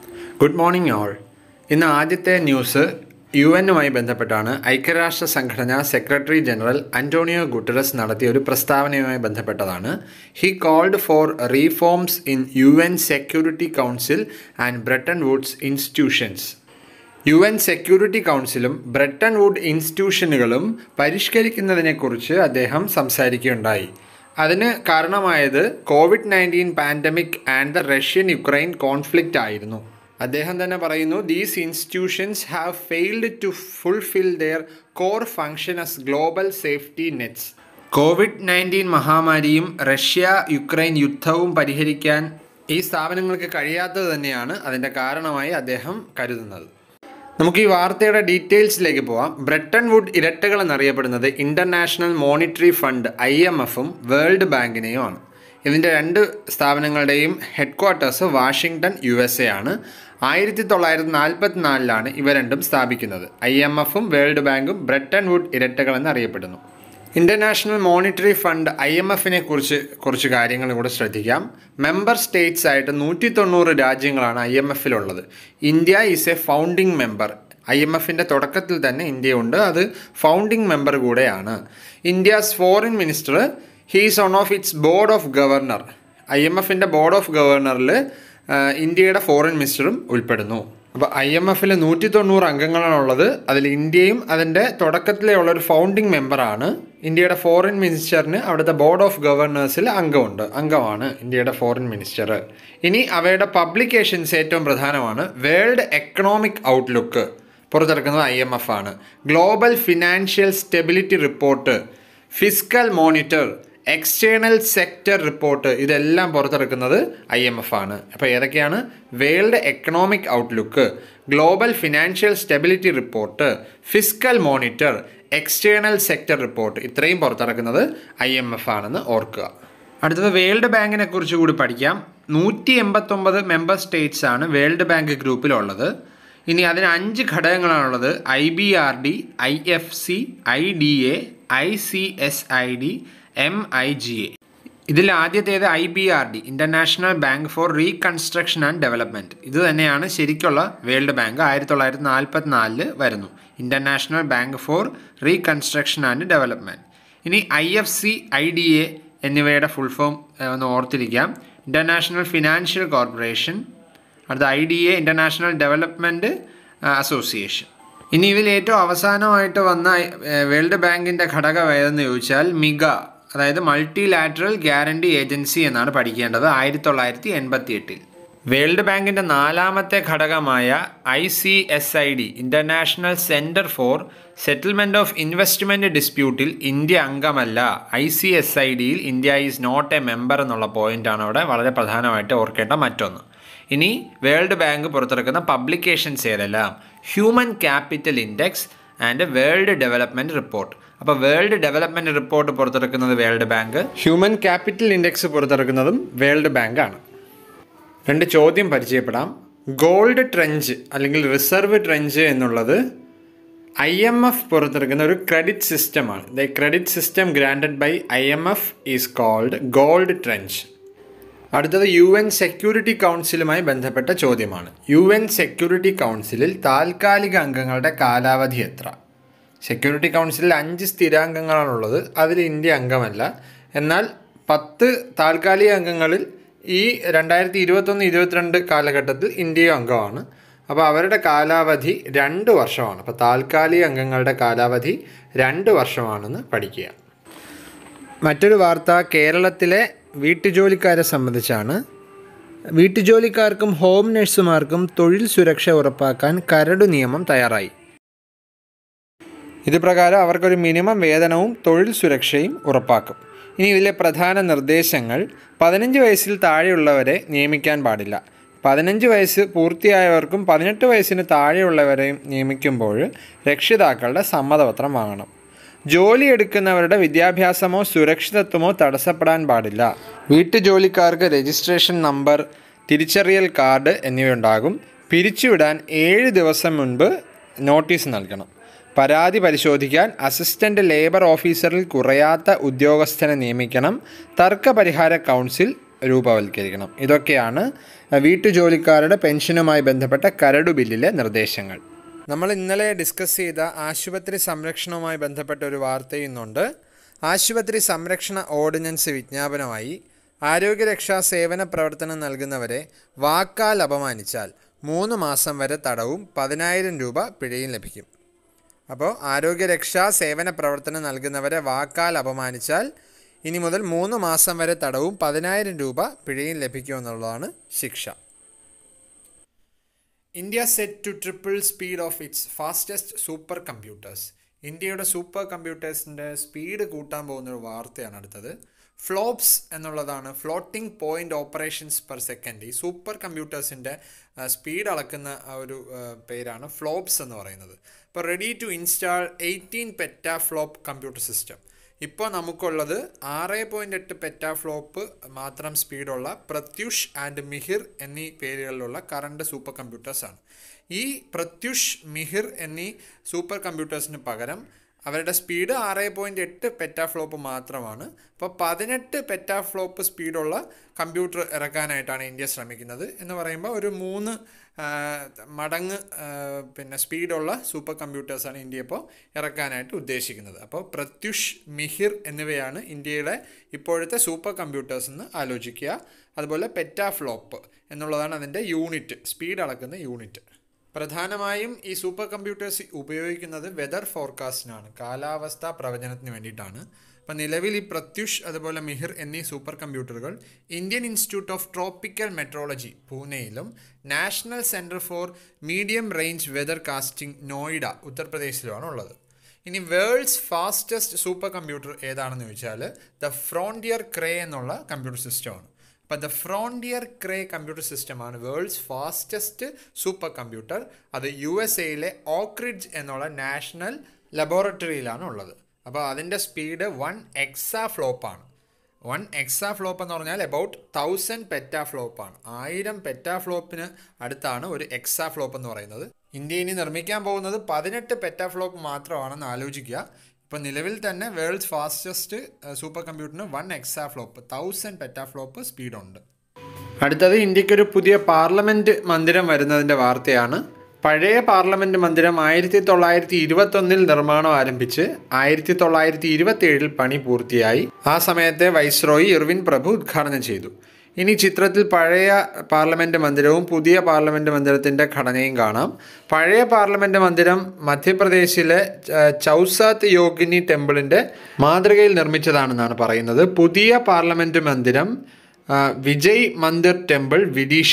good morning all ഇന്ന് ആദ്യത്തെ news U എന്നുമായി ബന്ധപ്പെട്ടാണ് ഐക്യരാഷ്ട്ര സംഘടന സെക്രട്ടറി ജനറൽ അന്റോണിയോ ഗുട്ടറസ് നടത്തിയ ഒരു പ്രസ്താവനയുമായി ബന്ധപ്പെട്ടതാണ് he called for reforms in U N security council and Bretton Woods institutions U N സെക്യൂരിറ്റി കൗൺസിലും ബ്രിട്ടൻ വുഡ് ഇൻസ്റ്റിറ്റ്യൂഷനുകളും പരിഷ്കരിക്കുന്നതിനെക്കുറിച്ച് അദ്ദേഹം സംസാരിക്കുകയുണ്ടായി അതിന് കാരണമായത് Covid nineteen pandemic and the Russian Ukraine conflict ആയിരുന്നു അദ്ദേഹം തന്നെ പറയുന്നു these institutions have failed to fulfil their core function as global safety nets Covid nineteen മഹാമാരിയും റഷ്യ യുക്രൈൻ യുദ്ധവും പരിഹരിക്കാൻ ഈ സ്ഥാപനങ്ങൾക്ക് കഴിയാത്തത് തന്നെയാണ് അതിൻ്റെ കാരണമായി അദ്ദേഹം കരുതുന്നത് നമുക്ക് ഈ വാർത്തയുടെ ഡീറ്റെയിൽസിലേക്ക് പോവാം ബ്രിട്ടൻ വുഡ് ഇരട്ടകൾ എന്നറിയപ്പെടുന്നത് international monetary fund I M എഫും വേൾഡ് ബാങ്കിനെയുമാണ് ഇതിൻ്റെ രണ്ട് സ്ഥാപനങ്ങളുടെയും headquarters Washington U S A ആണ് ആയിരത്തി തൊള്ളായിരത്തി നാൽപ്പത്തി നാലിലാണ് ഇവ രണ്ടും സ്ഥാപിക്കുന്നത് ഐ എം എഫും വേൾഡ് ബാങ്കും ബ്രിട്ടൻ വുഡ് ഇരട്ടകൾ എന്നറിയപ്പെടുന്നു international monetary fund I M എഫിനെ കുറിച്ച് കുറച്ച് കാര്യങ്ങൾ കൂടെ ശ്രദ്ധിക്കാം മെമ്പർ സ്റ്റേറ്റ്സ് ആയിട്ട് നൂറ്റി തൊണ്ണൂറ് രാജ്യങ്ങളാണ് ഐ എം എഫിലുള്ളത് India is a founding member I M എഫിൻ്റെ തുടക്കത്തിൽ തന്നെ ഇന്ത്യ ഉണ്ട് അത് ഫൗണ്ടിങ് മെമ്പർ കൂടെയാണ് India's foreign minister he's one of its board of governor I M എഫിൻ്റെ ബോർഡ് ഓഫ് ഗവർണറിൽ ഇന്ത്യയുടെ ഫോറിൻ മിനിസ്റ്ററും ഉൾപ്പെടുന്നു അപ്പോൾ ഐ എം എഫിൽ നൂറ്റി തൊണ്ണൂറ് അംഗങ്ങളാണുള്ളത് അതിൽ ഇന്ത്യയും അതിൻ്റെ തുടക്കത്തിലേ ഉള്ള ഒരു ഫൗണ്ടിങ് മെമ്പറാണ് ഇന്ത്യയുടെ ഫോറിൻ മിനിസ്റ്ററിന് അവിടുത്തെ ബോർഡ് ഓഫ് ഗവർണേഴ്സിൽ അംഗമുണ്ട് അംഗമാണ് ഇന്ത്യയുടെ ഫോറിൻ മിനിസ്റ്റർ ഇനി അവയുടെ പബ്ലിക്കേഷൻസ് ഏറ്റവും പ്രധാനമാണ് വേൾഡ് എക്കണോമിക് ഔട്ട്ലുക്ക് പുറത്തിറക്കുന്നത് ഐ എം എഫ് ആണ് global financial stability report fiscal monitor external sector report ഇതെല്ലാം പുറത്തിറക്കുന്നത് ഐ എം എഫ് ആണ് അപ്പോൾ ഏതൊക്കെയാണ് world economic outlook global financial stability report fiscal monitor external sector report ഇത്രയും പുറത്തിറക്കുന്നത് ഐ എം എഫ് ആണെന്ന് ഓർക്കുക അടുത്തത് വേൾഡ് ബാങ്കിനെ കുറിച്ച് കൂടി പഠിക്കാം നൂറ്റി എൺപത്തൊമ്പത് മെമ്പർ സ്റ്റേറ്റ്സ് ആണ് വേൾഡ് ബാങ്ക് ഗ്രൂപ്പിലുള്ളത് ഇനി അതിന് അഞ്ച് ഘടകങ്ങളാണുള്ളത് I B R D I F C I D A I C S I D M I G A ഇതിൽ ആദ്യത്തേത് I B R D international bank for reconstruction and development ഇത് തന്നെയാണ് ശരിക്കുള്ള വേൾഡ് ബാങ്ക് ആയിരത്തി തൊള്ളായിരത്തി നാൽപ്പത്തി നാലില് വരുന്നു international bank for reconstruction and development ഇനി I F C I D A എന്നിവയുടെ ഫുൾ ഫോം ഒന്ന് ഓർത്തിരിക്കാം ഇൻ്റർനാഷണൽ ഫിനാൻഷ്യൽ കോർപ്പറേഷൻ അടുത്ത I D A international development association ഇനി ഇതിൽ ഏറ്റവും അവസാനമായിട്ട് വന്ന വേൾഡ് ബാങ്കിൻ്റെ ഘടകം ഏതെന്ന് ചോദിച്ചാൽ മിഗ അതായത് മൾട്ടി ലാറ്ററൽ ഗ്യാരണ്ടി ഏജൻസി എന്നാണ് പഠിക്കേണ്ടത് ആയിരത്തി തൊള്ളായിരത്തി എൺപത്തി എട്ടിൽ വേൾഡ് ബാങ്കിൻ്റെ നാലാമത്തെ ഘടകമായ I C S I D international centre for settlement of investment ഡിസ്പ്യൂട്ടിൽ ഇന്ത്യ അംഗമല്ല ഐ സി എസ് ഐ ഡിയിൽ India is not a member എന്നുള്ള പോയിൻ്റാണ് അവിടെ വളരെ പ്രധാനമായിട്ട് ഓർക്കേണ്ട മറ്റൊന്ന് ഇനി വേൾഡ് ബാങ്ക് പുറത്തിറക്കുന്ന പബ്ലിക്കേഷൻസ് ഏതെല്ലാം human capital index and world development report അപ്പോൾ വേൾഡ് ഡെവലപ്മെൻറ്റ് റിപ്പോർട്ട് പുറത്തിറക്കുന്നത് world bank human capital index പുറത്തിറക്കുന്നതും വേൾഡ് ബാങ്ക് ആണ് രണ്ട് ചോദ്യം പരിചയപ്പെടാം ഗോൾഡ് ട്രെഞ്ച് അല്ലെങ്കിൽ റിസർവ് ട്രെഞ്ച് എന്നുള്ളത് ഐ എം എഫ് പുറത്തിറക്കുന്ന ഒരു ക്രെഡിറ്റ് സിസ്റ്റമാണ് the credit system granted by I M F is called gold tranche അടുത്തത് യു എൻ സെക്യൂരിറ്റി കൗൺസിലുമായി ബന്ധപ്പെട്ട ചോദ്യമാണ് യു എൻ സെക്യൂരിറ്റി കൗൺസിലിൽ താൽക്കാലിക അംഗങ്ങളുടെ കാലാവധി എത്ര സെക്യൂരിറ്റി കൗൺസിലിൽ അഞ്ച് സ്ഥിരാംഗങ്ങളാണുള്ളത് അതിൽ ഇന്ത്യ അംഗമല്ല എന്നാൽ പത്ത് താൽക്കാലിക അംഗങ്ങളിൽ ഈ രണ്ടായിരത്തി ഇരുപത്തൊന്ന് ഇരുപത്തിരണ്ട് കാലഘട്ടത്തിൽ ഇന്ത്യയും അംഗമാണ് അപ്പോൾ അവരുടെ കാലാവധി രണ്ട് വർഷമാണ് അപ്പോൾ താൽക്കാലിക അംഗങ്ങളുടെ കാലാവധി രണ്ട് വർഷമാണെന്ന് പഠിക്കുക മറ്റൊരു വാർത്ത കേരളത്തിലെ വീട്ടുജോലിക്കാരെ സംബന്ധിച്ചാണ് വീട്ടുജോലിക്കാർക്കും ഹോം നഴ്സുമാർക്കും തൊഴിൽ സുരക്ഷ ഉറപ്പാക്കാൻ കരടു നിയമം തയ്യാറായി ഇത് പ്രകാരം അവർക്കൊരു മിനിമം വേതനവും തൊഴിൽ സുരക്ഷയും ഉറപ്പാക്കും ഇനി ഇതിലെ പ്രധാന നിർദ്ദേശങ്ങൾ പതിനഞ്ച് വയസ്സിൽ താഴെയുള്ളവരെ നിയമിക്കാൻ പാടില്ല പതിനഞ്ച് വയസ്സ് പൂർത്തിയായവർക്കും പതിനെട്ട് വയസ്സിന് താഴെയുള്ളവരെയും നിയമിക്കുമ്പോൾ രക്ഷിതാക്കളുടെ സമ്മതപത്രം വാങ്ങണം ജോലി എടുക്കുന്നവരുടെ വിദ്യാഭ്യാസമോ സുരക്ഷിതത്വമോ തടസ്സപ്പെടാൻ പാടില്ല വീട്ടുജോലിക്കാർക്ക് രജിസ്ട്രേഷൻ നമ്പർ തിരിച്ചറിയൽ കാർഡ് എന്നിവയുണ്ടാകും പിരിച്ചുവിടാൻ ഏഴ് ദിവസം മുൻപ് നോട്ടീസ് നൽകണം പരാതി പരിശോധിക്കാൻ അസിസ്റ്റന്റ് ലേബർ ഓഫീസറിൽ കുറയാത്ത ഉദ്യോഗസ്ഥനെ നിയമിക്കണം തർക്ക പരിഹാര കൗൺസിൽ രൂപവൽക്കരിക്കണം ഇതൊക്കെയാണ് വീട്ടുജോലിക്കാരുടെ പെൻഷനുമായി ബന്ധപ്പെട്ട കരടു ബില്ലിലെ നിർദ്ദേശങ്ങൾ നമ്മൾ ഇന്നലെ ഡിസ്കസ് ചെയ്ത ആശുപത്രി സംരക്ഷണവുമായി ബന്ധപ്പെട്ട ഒരു വാർത്ത ഇന്നുണ്ട് ആശുപത്രി സംരക്ഷണ ഓർഡിനൻസ് വിജ്ഞാപനമായി ആരോഗ്യരക്ഷാ സേവന പ്രവർത്തനം നൽകുന്നവരെ വാക്കാൽ അപമാനിച്ചാൽ മൂന്ന് മാസം വരെ തടവും പതിനായിരം രൂപ പിഴയും ലഭിക്കും അപ്പോൾ ആരോഗ്യരക്ഷാ സേവന പ്രവർത്തനം നൽകുന്നവരെ വാക്കാൽ അപമാനിച്ചാൽ ഇനി മുതൽ മൂന്ന് മാസം വരെ തടവും പതിനായിരം രൂപ പിഴയും ലഭിക്കുമെന്നുള്ളതാണ് ശിക്ഷ India set to triple speed of its fastest super computers ഇന്ത്യയുടെ സൂപ്പർ കമ്പ്യൂട്ടേഴ്സിൻ്റെ സ്പീഡ് കൂട്ടാൻ പോകുന്ന ഒരു വാർത്തയാണ് അടുത്തത് ഫ്ലോപ്സ് എന്നുള്ളതാണ് floating point operations per second ഈ സൂപ്പർ കമ്പ്യൂട്ടേഴ്സിൻ്റെ സ്പീഡ് അളക്കുന്ന ആ ഒരു ആ, പേരാണ് ഫ്ലോപ്സ് എന്ന് പറയുന്നത് ഇപ്പോൾ ready to install eighteen peta flop computer system ഇപ്പോൾ നമുക്കുള്ളത് ആറ് പോയിൻറ്റ് എട്ട് പെറ്റാ ഫ്ലോപ്പ് മാത്രം സ്പീഡുള്ള പ്രത്യുഷ് ആൻഡ് മിഹിർ എന്നീ പേരുകളിലുള്ള കറണ്ട് സൂപ്പർ കമ്പ്യൂട്ടേഴ്സാണ് ഈ പ്രത്യുഷ് മിഹിർ എന്നീ സൂപ്പർ കമ്പ്യൂട്ടേഴ്സിന് പകരം അവരുടെ സ്പീഡ് ആറ് പോയിൻറ്റ് എട്ട് പെറ്റാ ഫ്ലോപ്പ് മാത്രമാണ് അപ്പോൾ പതിനെട്ട് പെറ്റാ ഫ്ലോപ്പ് സ്പീഡുള്ള കമ്പ്യൂട്ടർ ഇറക്കാനായിട്ടാണ് ഇന്ത്യ ശ്രമിക്കുന്നത് എന്ന് പറയുമ്പോൾ ഒരു മൂന്ന് ആ, മടങ്ങ് ആ, പിന്നെ സ്പീഡുള്ള സൂപ്പർ കമ്പ്യൂട്ടേഴ്സാണ് ഇന്ത്യ ഇപ്പോൾ ഇറക്കാനായിട്ട് ഉദ്ദേശിക്കുന്നത് അപ്പോൾ പ്രത്യുഷ് മിഹിർ എന്നിവയാണ് ഇന്ത്യയുടെ ഇപ്പോഴത്തെ സൂപ്പർ കമ്പ്യൂട്ടേഴ്സ് എന്ന് ആലോചിക്കുക അതുപോലെ പെറ്റാ ഫ്ലോപ്പ് എന്നുള്ളതാണ് അതിൻ്റെ യൂണിറ്റ് സ്പീഡ് അളക്കുന്ന യൂണിറ്റ് പ്രധാനമായും ഈ സൂപ്പർ കമ്പ്യൂട്ടേഴ്സ് ഉപയോഗിക്കുന്നത് വെതർ ഫോർകാസ്റ്റിനാണ് കാലാവസ്ഥാ പ്രവചനത്തിന് വേണ്ടിയിട്ടാണ് അപ്പം നിലവിൽ ഈ പ്രത്യുഷ് അതുപോലെ മിഹിർ എന്നീ സൂപ്പർ കമ്പ്യൂട്ടറുകൾ Indian institute of tropical metrology പൂനെയിലും national centre for medium range weather casting Noida ഉത്തർപ്രദേശിലുമാണ് ഉള്ളത് ഇനി വേൾഡ്സ് ഫാസ്റ്റസ്റ്റ് സൂപ്പർ കമ്പ്യൂട്ടർ ഏതാണെന്ന് ചോദിച്ചാൽ ദ ഫ്രോണ്ടിയർ ക്രേ എന്നുള്ള കമ്പ്യൂട്ടർ സിസ്റ്റമാണ് അപ്പോൾ ദ ഫ്രോണ്ടിയർ ക്രേ കമ്പ്യൂട്ടർ സിസ്റ്റമാണ് വേൾഡ്സ് ഫാസ്റ്റസ്റ്റ് സൂപ്പർ കമ്പ്യൂട്ടർ അത് യു എസ് എയിലെ ഓക്രിഡ്ജ് എന്നുള്ള നാഷണൽ ലബോറട്ടറിയിലാണ് ഉള്ളത് അപ്പോൾ അതിൻ്റെ സ്പീഡ് വൺ എക്സാ ഫ്ലോപ്പാണ് വൺ എക്സാ ഫ്ലോപ്പ് എന്ന് പറഞ്ഞാൽ അബൌട്ട് തൗസൻഡ് പെറ്റാ ഫ്ലോപ്പാണ് ആയിരം പെറ്റാ ഫ്ലോപ്പിന് അടുത്താണ് ഒരു എക്സാ ഫ്ലോപ്പ് എന്ന് പറയുന്നത് ഇന്ത്യ ഇനി നിർമ്മിക്കാൻ പോകുന്നത് പതിനെട്ട് പെറ്റാ ഫ്ലോപ്പ് മാത്രമാണെന്ന് ആലോചിക്കുക ഇപ്പോൾ നിലവിൽ തന്നെ വേൾഡ്സ് ഫാസ്റ്റസ്റ്റ് സൂപ്പർ കമ്പ്യൂട്ടറിന് one exa flop thousand peta flop സ്പീഡുണ്ട് അടുത്തത് ഇന്ത്യക്കൊരു പുതിയ പാർലമെൻറ്റ് മന്ദിരം വരുന്നതിൻ്റെ വാർത്തയാണ് പഴയ പാർലമെൻറ്റ് മന്ദിരം ആയിരത്തി തൊള്ളായിരത്തി ഇരുപത്തൊന്നിൽ നിർമ്മാണം ആരംഭിച്ച് ആയിരത്തി തൊള്ളായിരത്തി ഇരുപത്തിയേഴിൽ പണി പൂർത്തിയായി ആ സമയത്തെ വൈസ്രോയി ഇർവിൻ പ്രഭു ഉദ്ഘാടനം ചെയ്തു ഇനി ചിത്രത്തിൽ പഴയ പാർലമെൻറ്റ് മന്ദിരവും പുതിയ പാർലമെൻറ്റ് മന്ദിരത്തിൻ്റെ ഘടനയും കാണാം പഴയ പാർലമെൻറ്റ് മന്ദിരം മധ്യപ്രദേശിലെ ച- ചൗസാത്ത് യോഗിനി ടെമ്പിളിൻ്റെ മാതൃകയിൽ നിർമ്മിച്ചതാണെന്നാണ് പറയുന്നത് പുതിയ പാർലമെൻറ്റ് മന്ദിരം ആ, വിജയ് മന്ദിർ ടെമ്പിൾ വിദീഷ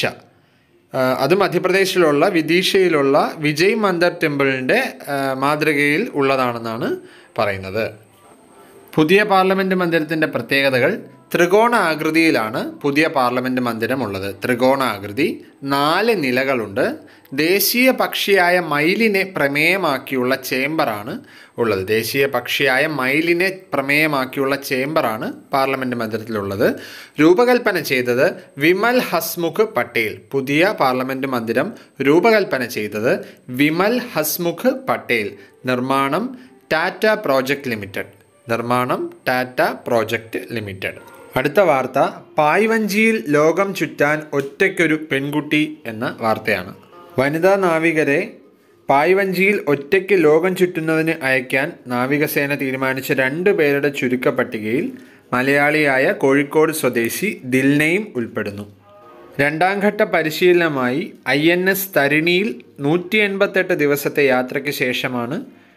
ആ, അത് മധ്യപ്രദേശിലുള്ള വിദീഷയിലുള്ള വിജയ് മന്ദിർ ടെമ്പിളിൻ്റെ ആ, മാതൃകയിൽ ഉള്ളതാണെന്നാണ് പറയുന്നത് പുതിയ പാർലമെൻറ്റ് മന്ദിരത്തിൻ്റെ പ്രത്യേകതകൾ ത്രികോണ ആകൃതിയിലാണ് പുതിയ പാർലമെൻറ്റ് മന്ദിരം ഉള്ളത് ത്രികോണ ആകൃതി നാല് നിലകളുണ്ട് ദേശീയ പക്ഷിയായ മയിലിനെ പ്രമേയമാക്കിയുള്ള ചേംബറാണ് ഉള്ളത് ദേശീയ പക്ഷിയായ മയിലിനെ പ്രമേയമാക്കിയുള്ള ചേംബറാണ് പാർലമെൻറ്റ് മന്ദിരത്തിലുള്ളത് രൂപകൽപ്പന ചെയ്തത് വിമൽ ഹസ്മുഖ് പട്ടേൽ പുതിയ പാർലമെൻറ്റ് മന്ദിരം രൂപകൽപ്പന ചെയ്തത് വിമൽ ഹസ്മുഖ് പട്ടേൽ നിർമ്മാണം ടാറ്റ പ്രോജക്റ്റ് ലിമിറ്റഡ് നിർമ്മാണം ടാറ്റ പ്രോജക്റ്റ് ലിമിറ്റഡ് അടുത്ത വാർത്ത പായ്വഞ്ചിയിൽ ലോകം ചുറ്റാൻ ഒറ്റയ്ക്കൊരു പെൺകുട്ടി എന്ന വാർത്തയാണ് വനിതാ നാവികരെ പായ്വഞ്ചിയിൽ ഒറ്റയ്ക്ക് ലോകം ചുറ്റുന്നതിന് അയക്കാൻ നാവികസേന തീരുമാനിച്ച രണ്ട് പേരുടെ ചുരുക്കപ്പട്ടികയിൽ മലയാളിയായ കോഴിക്കോട് സ്വദേശി ദിൽനയും ഉൾപ്പെടുന്നു രണ്ടാം ഘട്ട പരിശീലനമായി ഐ എൻ എസ് തരിണിയിൽ നൂറ്റി എൺപത്തെട്ട് ദിവസത്തെ യാത്രയ്ക്ക് ശേഷമാണ്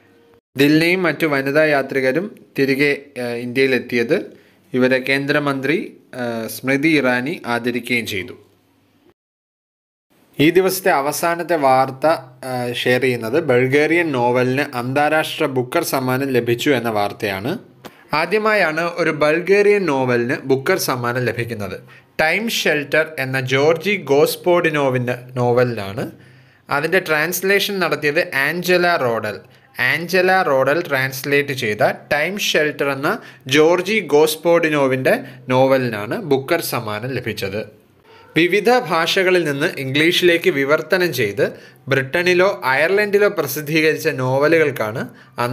ദിൽനയും മറ്റു വനിതാ യാത്രികരും തിരികെ ഏഹ്, ഇന്ത്യയിലെത്തിയത് ഇവരെ കേന്ദ്രമന്ത്രി ഏഹ്, സ്മൃതി ഇറാനി ആദരിക്കുകയും ചെയ്തു ഈ ദിവസത്തെ അവസാനത്തെ വാർത്ത ഏഹ്, ഷെയർ ചെയ്യുന്നത് ബൾഗേറിയൻ നോവലിന് അന്താരാഷ്ട്ര ബുക്കർ സമ്മാനം ലഭിച്ചു എന്ന വാർത്തയാണ് ആദ്യമായാണ് ഒരു ബൾഗേറിയൻ നോവലിന് ബുക്കർ സമ്മാനം ലഭിക്കുന്നത് ടൈം ഷെൽട്ടർ എന്ന ജോർജി ഗോസ്പോഡിനോവിൻ്റെ നോവലിനാണ് അതിൻ്റെ ട്രാൻസ്ലേഷൻ നടത്തിയത് Angela Rodel Angela Rodel translate ചെയ്ത ടൈം ഷെൽട്ടർ എന്ന ജോർജി ഗോസ്പോഡിനോവിൻ്റെ നോവലിനാണ് ബുക്കർ സമ്മാനം ലഭിച്ചത് വിവിധ ഭാഷകളിൽ നിന്ന് ഇംഗ്ലീഷിലേക്ക് വിവർത്തനം ചെയ്ത് ബ്രിട്ടനിലോ അയർലൻഡിലോ പ്രസിദ്ധീകരിച്ച നോവലുകൾക്കാണ്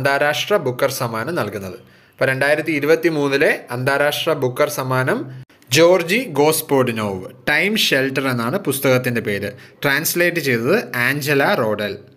അന്താരാഷ്ട്ര ബുക്കർ സമ്മാനം നൽകുന്നത് ഇപ്പോൾ രണ്ടായിരത്തി ഇരുപത്തി മൂന്നിലെ അന്താരാഷ്ട്ര ബുക്കർ സമ്മാനം ജോർജി ഗോസ്പോഡിനോവ് ടൈം ഷെൽട്ടർ എന്നാണ് പുസ്തകത്തിൻ്റെ പേര് ട്രാൻസ്ലേറ്റ് ചെയ്തത് ആഞ്ചല റോഡൽ